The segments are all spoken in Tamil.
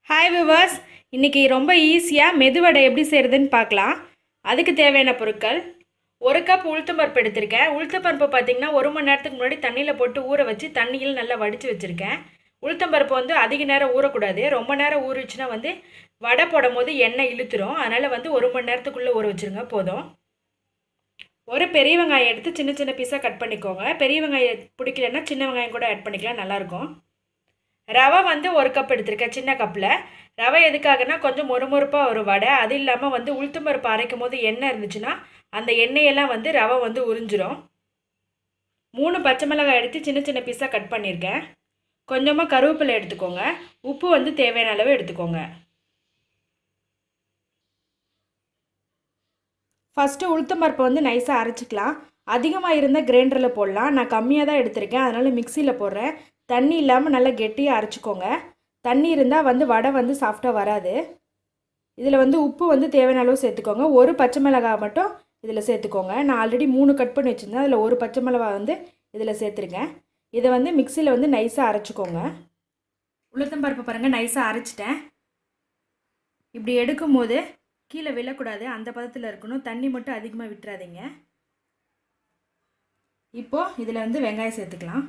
ஹாய் விவர்ஸ் இன்றைக்கி ரொம்ப ஈஸியாக மெதுவடை எப்படி செய்கிறதுன்னு பார்க்கலாம் அதுக்கு தேவையான பொருட்கள் ஒரு கப் உளுத்தம்பருப்பு எடுத்திருக்கேன் உளுத்தம்பருப்பு பார்த்தீங்கன்னா ஒரு மணி நேரத்துக்கு முன்னாடி தண்ணியில் போட்டு ஊற வச்சு தண்ணியில் நல்லா வடித்து வச்சுருக்கேன் உளுத்தம்பருப்பு வந்து அதிக நேரம் ஊறக்கூடாது ரொம்ப நேரம் ஊறிச்சுன்னா வந்து வடை போடும் போது எண்ணெய் இழுத்துரும் அதனால் வந்து ஒரு மணி நேரத்துக்குள்ளே ஊற வச்சுருங்க போதும் ஒரு பெரிய வெங்காயம் எடுத்து சின்ன சின்ன பீஸாக கட் பண்ணிக்கோங்க பெரிய வெங்காயம் பிடிக்கலன்னா சின்ன வெங்காயம் கூட ஆட் பண்ணிக்கலாம் நல்லாயிருக்கும் ரவை வந்து ஒரு கப் எடுத்திருக்கேன் சின்ன கப்பில் ரவை எதுக்காகனா கொஞ்சம் மொறுமொறுப்பாக ஒரு வடை அது இல்லாமல் வந்து உளுத்தம் பருப்பு அரைக்கும் போது எண்ணெய் இருந்துச்சுன்னா அந்த எண்ணெயெல்லாம் வந்து ரவை வந்து உறிஞ்சிரும் மூணு பச்சை மிளகாய் எடுத்து சின்ன சின்ன பீஸாக கட் பண்ணியிருக்கேன் கொஞ்சமாக கருவேப்பிலை எடுத்துக்கோங்க உப்பு வந்து தேவையான அளவு எடுத்துக்கோங்க ஃபஸ்ட்டு உளுத்தம் பருப்பை வந்து நைஸாக அரைச்சிக்கலாம் அதிகமாக இருந்தால் கிரைண்டரில் போடலாம் நான் கம்மியாக தான் எடுத்திருக்கேன் அதனால் மிக்சியில் போடுறேன் தண்ணி இல்லாமல் நல்லா கெட்டியாக அரைச்சிக்கோங்க தண்ணி இருந்தால் வந்து வடை வந்து சாஃப்டாக வராது இதில் வந்து உப்பு வந்து தேவையான அளவு சேர்த்துக்கோங்க ஒரு பச்சை மிளகாய் மட்டும் இதில் சேர்த்துக்கோங்க நான் ஆல்ரெடி மூணு கட் பண்ணி வச்சுருந்தேன் அதில் ஒரு பச்சை மிளகாய் வந்து இதில் சேர்த்துருக்கேன் இதை வந்து மிக்சியில் வந்து நைஸாக அரைச்சிக்கோங்க உளுத்தம்பருப்பு பாருங்கள் நைஸாக அரைச்சிட்டேன் இப்படி எடுக்கும்போது கீழே விழக்கூடாது அந்த பதத்தில் இருக்கணும் தண்ணி மட்டும் அதிகமாக விட்டுறாதீங்க இப்போது இதில் வந்து வெங்காயம் சேர்த்துக்கலாம்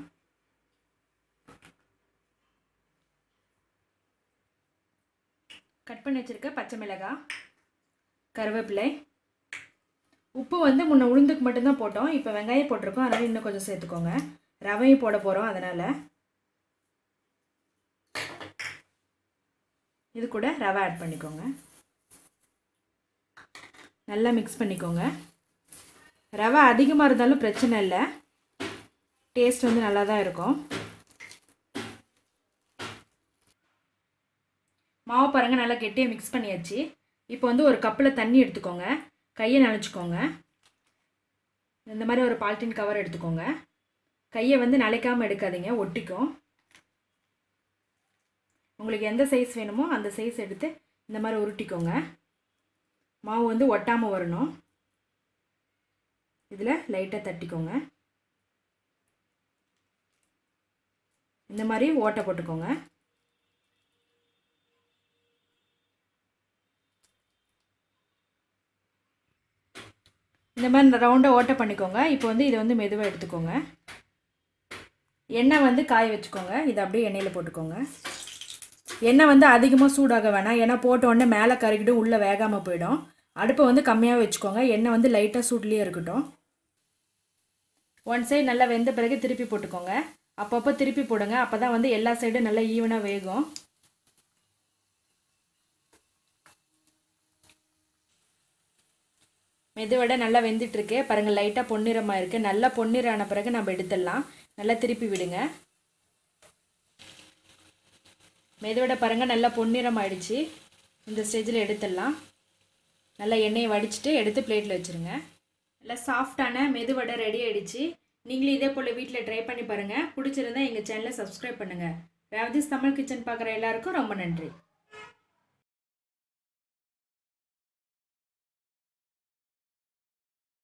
கட் பண்ணி வச்சுருக்க பச்சை மிளகாய் கருவேப்பிலை உப்பு வந்து முன்ன உளுந்துக்கு மட்டும்தான் போட்டோம் இப்போ வெங்காயம் போட்டிருக்கோம் அதனால் இன்னும் கொஞ்சம் சேர்த்துக்கோங்க ரவையும் போட போகிறோம் அதனால் இது கூட ரவை ஆட் பண்ணிக்கோங்க நல்லா மிக்ஸ் பண்ணிக்கோங்க ரவை அதிகமாக இருந்தாலும் பிரச்சனை இல்லை டேஸ்ட் வந்து நல்லா தான் இருக்கும் மாவு பாருங்கள் நல்லா கெட்டியாக மிக்ஸ் பண்ணியாச்சு இப்போ வந்து ஒரு கப்பில் தண்ணி எடுத்துக்கோங்க கையை நனைச்சிக்கோங்க இந்த மாதிரி ஒரு பாலித்தீன் கவர் எடுத்துக்கோங்க கையை வந்து நனைக்காமல் எடுக்காதீங்க ஒட்டிக்கும் உங்களுக்கு எந்த சைஸ் வேணுமோ அந்த சைஸ் எடுத்து இந்த மாதிரி உருட்டிக்கோங்க மாவு வந்து ஒட்டாமல் வரணும் இதில் லைட்டாக தட்டிக்கோங்க இந்த மாதிரி ஓட்டை போட்டுக்கோங்க இந்த மாதிரி ரவுண்டாக ஓட்டை பண்ணிக்கோங்க இப்போ வந்து இதை வந்து மெதுவாக எடுத்துக்கோங்க எண்ணெய் வந்து காய வச்சுக்கோங்க இதை அப்படியே எண்ணெயில் போட்டுக்கோங்க எண்ணெய் வந்து அதிகமாக சூடாக வேணாம் ஏன்னா போட்ட உடனே மேலே கறிக்கிட்டும் உள்ளே வேகாமல் போயிடும் அடுப்பை வந்து கம்மியாக வச்சுக்கோங்க எண்ணெய் வந்து லைட்டாக சூட்லேயே இருக்கட்டும் ஒன் சைடு நல்லா வெந்த பிறகு திருப்பி போட்டுக்கோங்க அப்பப்போ திருப்பி போடுங்க அப்போ தான் வந்து எல்லா சைடும் நல்லா ஈவனாக வேகும் மெதுவடை நல்லா வெந்துட்டுருக்கு பாருங்கள் லைட்டாக பொன்னிறமாக இருக்குது நல்லா பொன்னிறம் ஆன பிறகு நம்ம எடுத்துடலாம் நல்லா திருப்பி விடுங்க மெதுவடை பாருங்கள் நல்லா பொன்னிறம் ஆயிடுச்சு இந்த ஸ்டேஜில் எடுத்துடலாம் நல்லா எண்ணெயை வடிச்சிட்டு எடுத்து பிளேட்டில் வச்சுருங்க நல்லா சாஃப்டான மெதுவடை ரெடி ஆகிடுச்சு நீங்களும் இதே போல் வீட்டில் ட்ரை பண்ணி பாருங்கள் பிடிச்சிருந்தா எங்கள் சேனலை சப்ஸ்கிரைப் பண்ணுங்கள் ரேவதிஸ் தமிழ் கிச்சன் பார்க்குற எல்லாருக்கும் ரொம்ப நன்றி